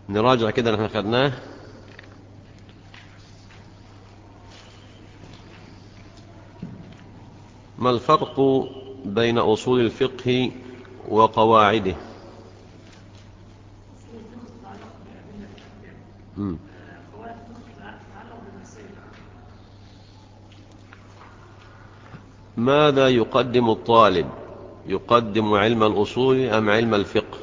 نراجع كده اللي احنا خدناه ما الفرق بين أصول الفقه وقواعده مم. ماذا يقدم الطالب يقدم علم الأصول أم علم الفقه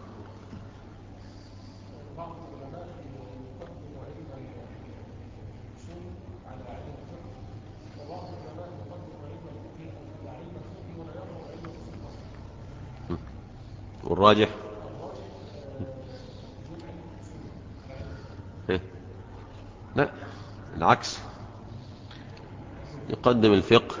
والراجح إيه؟ لا العكس يقدم الفقه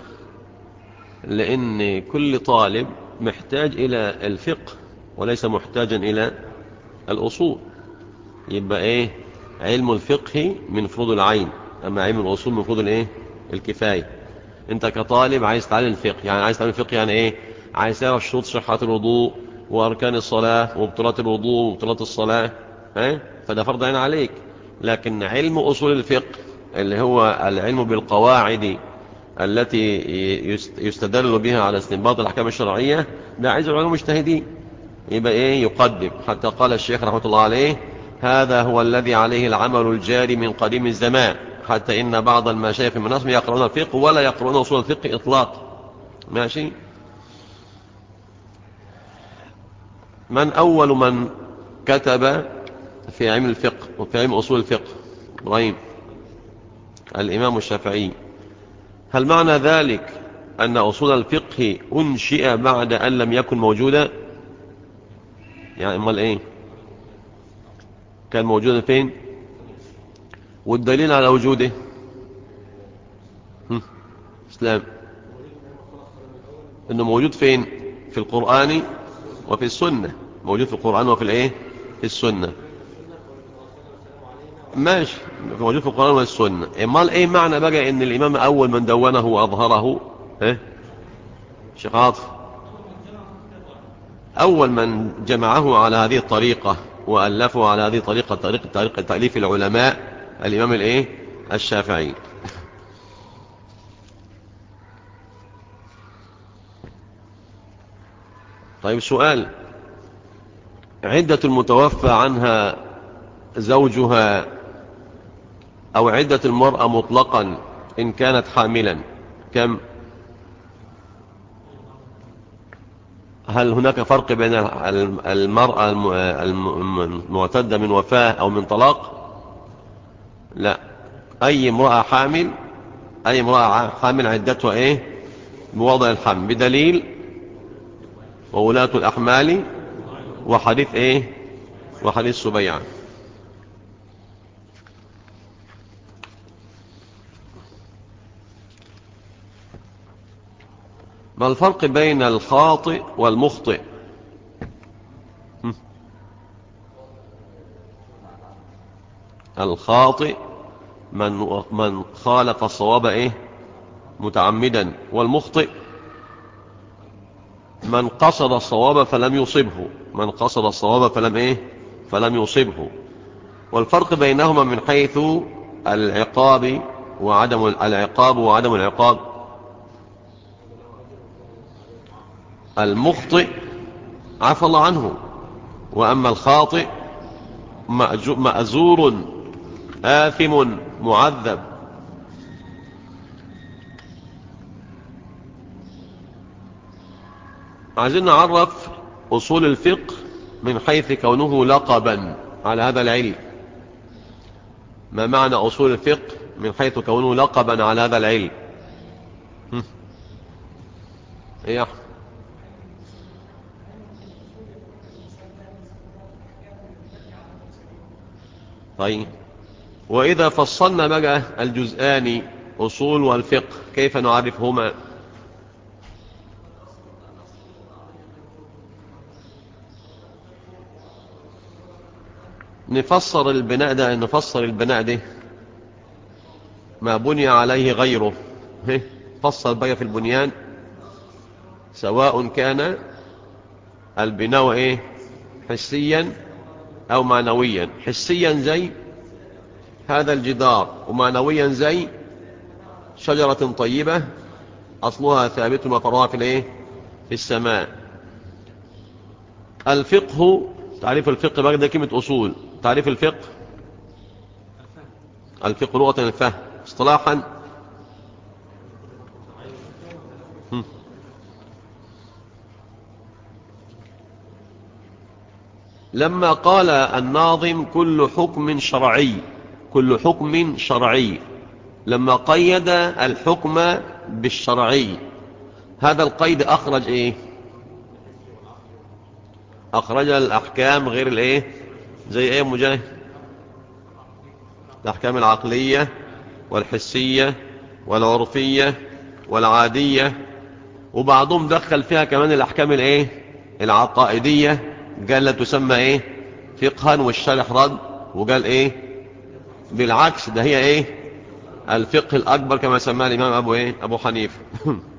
لأن كل طالب محتاج إلى الفقه وليس محتاجا إلى الأصول يبقى إيه علم الفقه من فروض العين أما علم الأصول من فروض الإيه الكفاية أنت كطالب عايز تعلم الفقه يعني عايز تعلم الفقه يعني إيه عايز تعرف شروط صحة الوضوء وأركان الصلاة وبطلات الوضوء وبطلات الصلاة ها؟ فده فرض عين عليك لكن علم أصول الفقه اللي هو العلم بالقواعد التي يستدل بها على استنباط الأحكام الشرعية ده عايز العلوم مجتهدين يبقى إيه يقدم حتى قال الشيخ رحمة الله عليه هذا هو الذي عليه العمل الجاري من قديم الزمان حتى إن بعض المشايخ من الناس يقرؤون الفقه ولا يقرؤون أصول الفقه إطلاق ماشي من أول من كتب في علم الفقه وفي علم أصول الفقه إبراهيم الإمام الشافعي هل معنى ذلك أن أصول الفقه أنشئ بعد أن لم يكن موجودا يعني امال إيه كان موجودا فين والدليل على وجوده هم. اسلام انه موجود فين في القرآن وفي السنة موجود في القرآن وفي الايه في السنة ماشي موجود في القرآن والسنة امال ايه معنى بقى ان الامام اول من دونه واظهره ها شيخ عاطف اول من جمعه على هذه الطريقة والفه على هذه الطريقة طريقة طريقة تأليف العلماء الامام الايه الشافعي طيب سؤال عدة المتوفى عنها زوجها أو عدة المرأة مطلقا إن كانت حاملا كم هل هناك فرق بين المرأة المعتدة من وفاة أو من طلاق لا أي امرأة حامل أي امرأة حامل عدتها إيه بوضع الحمل بدليل وولاة الأحمال وحديث إيه وحديث سبيعة ما الفرق بين الخاطئ والمخطئ الخاطئ من من خالف الصواب ايه متعمدا والمخطئ من قصد الصواب فلم يصبه من قصد الصواب فلم ايه فلم يصبه والفرق بينهما من حيث العقاب وعدم العقاب وعدم العقاب المخطئ عفى الله عنه وأما الخاطئ مأزور آثم معذب عايزين نعرف أصول الفقه من حيث كونه لقبا على هذا العلم ما معنى أصول الفقه من حيث كونه لقبا على هذا العلم ايه يا احمد طيب وإذا فصلنا بقى الجزآن أصول والفقه كيف نعرفهما نفسر البناء ده نفسر البناء ده ما بني عليه غيره فصل بقى في البنيان سواء كان البناء ايه حسيا أو معنويا حسيا زي هذا الجدار ومعنويا زي شجرة طيبة أصلها ثابت وفرها في الايه في السماء الفقه تعريف الفقه بقى ده كلمة أصول تعريف الفقه الفقه لغة الفهم اصطلاحا هم. لما قال الناظم كل حكم شرعي كل حكم شرعي لما قيد الحكم بالشرعي هذا القيد أخرج إيه أخرج الأحكام غير الإيه زي إيه مجاهد الأحكام العقلية والحسية والعرفية والعادية وبعضهم دخل فيها كمان الأحكام الإيه العقائدية قال لا تسمى إيه فقها والشرح رد وقال إيه بالعكس ده هي إيه الفقه الأكبر كما سماه الإمام أبو إيه أبو حنيفة